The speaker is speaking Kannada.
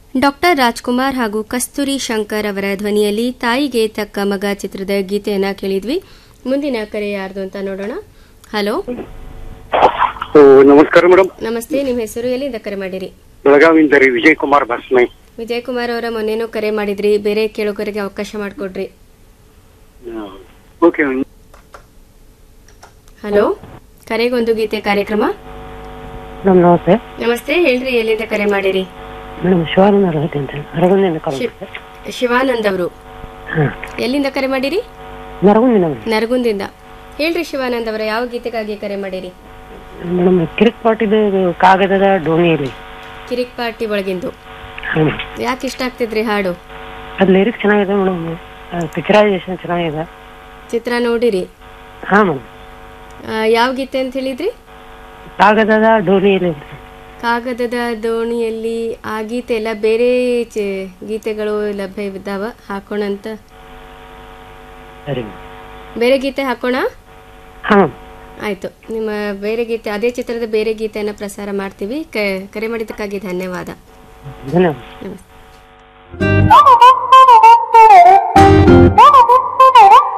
ಡಾಕ್ಟರ್ ರಾಜ್ಕುಮಾರ್ ಹಾಗೂ ಕಸ್ತೂರಿ ಶಂಕರ್ ಅವರ ಧ್ವನಿಯಲ್ಲಿ ತಾಯಿಗೆ ತಕ್ಕ ಮಗ ಚಿತ್ರದ ಗೀತೆಯನ್ನ ಕೇಳಿದ್ವಿ ಮುಂದಿನ ಕರೆ ಯಾರ್ದು ಅಂತ ನೋಡೋಣ ಹಲೋ ಓ, ನಮಸ್ಕಾರ ಮೇಡಮ್ ನಮಸ್ತೆ ನಿಮ್ಮ ಹೆಸರು ಎಲ್ಲಿಂದ ಕರೆ ಮಾಡಿರಿ ಬೆಳಗಾವಿಯಿಂದ ರೀ ವಿಜಯ್ ಕುಮಾರ್ ಬಸ್ಮೈ ವಿಜಯ್ ಕುಮಾರ್ ಅವರ ಮೊನ್ನೆನೂ ಕರೆ ಮಾಡಿದ್ರಿ ಬೇರೆ ಕೇಳುಗರಿಗೆ ಅವಕಾಶ ಮಾಡಿಕೊಡ್ರಿ ಓಕೆ ಹಲೋ ಕರೆಗೊಂದು ಗೀತೆ ಕಾರ್ಯಕ್ರಮ ಮೇಡಮ್ ನಮಸ್ತೆ ನಮಸ್ತೆ ಹೇಳ್ರಿ ಎಲ್ಲಿಂದ ಕರೆ ಮಾಡಿರಿ ಮೇಡಮ್ ಶಿವಾನಂದ ಅರಗತಿ ಅಂತ ನರಗುಂದಿಂದ ಕಾಲ್ ಶಿ- ಮಾಡಿದೆ ಶಿವಾನಂದ್ ಅವರು ಹಾಂ ಎಲ್ಲಿಂದ ಕರೆ ಮಾಡಿರಿ ನರಗುಂದಿಂದ ಮೇಡಮ್ ನರಗುಂದಿಂದ ಹೇಳ್ರಿ ಶಿವಾನಂದ್ ಅವರ ಯಾವ ಗೀತೆಗಾಗಿ ಕರೆ ಮಾಡಿರಿ ಮೇಡಮ್ ಕಿರಿಕ್ ಪಾಟಿದು ಇದು ಕಾಗದದ ಡೋಣಿಯಲ್ಲಿ ಕಿರಿಕ್ ಪಾರ್ಟಿ ಒಳಗಿಂದು ಹಾಂ ಯಾಕೆ ಇಷ್ಟ ಆಗ್ತಿದ್ರಿ ಹಾಡು ಅದು ಲಿರಿಕ್ಸ್ ಚೆನ್ನಾಗಿದೆ ಮೇಡಮ್ ಪಿಕ್ಚರೈಸೇಷನ್ ಚೆನ್ನಾಗಿದೆ ಚಿತ್ರ ನೋಡಿರಿ ಹಾಂ ಮೇಡಮ್ ಆ, ಯಾವ ಗೀತೆ ಅಂತ ಹೇಳಿದ್ರಿ ಕಾಗದದ ಡೋಣಿಯಲ್ಲಿ ಅಂತ. ಕಾಗದದ ದೋಣಿಯಲ್ಲಿ ಆ ಗೀತೆ ಎಲ್ಲ ಬೇರೆ ಚೆ- ಗೀತೆಗಳು ಲಭ್ಯವಿದ್ದಾವ ಹಾಕೋಣ ಅಂತ ಸರಿ ಮೇಡಮ್ ಬೇರೆ ಗೀತೆ ಹಾಕೋಣ ಹಾಂ ಮ್ಯಾಮ್ ಆಯ್ತು ನಿಮ್ಮ ಬೇರೆ ಗೀತೆ ಅದೇ ಚಿತ್ರದ ಬೇರೆ ಗೀತೆಯನ್ನು ಪ್ರಸಾರ ಮಾಡ್ತೀವಿ ಕ- ಕರೆ ಮಾಡಿದ್ದಕ್ಕಾಗಿ ಧನ್ಯವಾದ ಧನ್ಯವಾದ ನಮಸ್ತೆ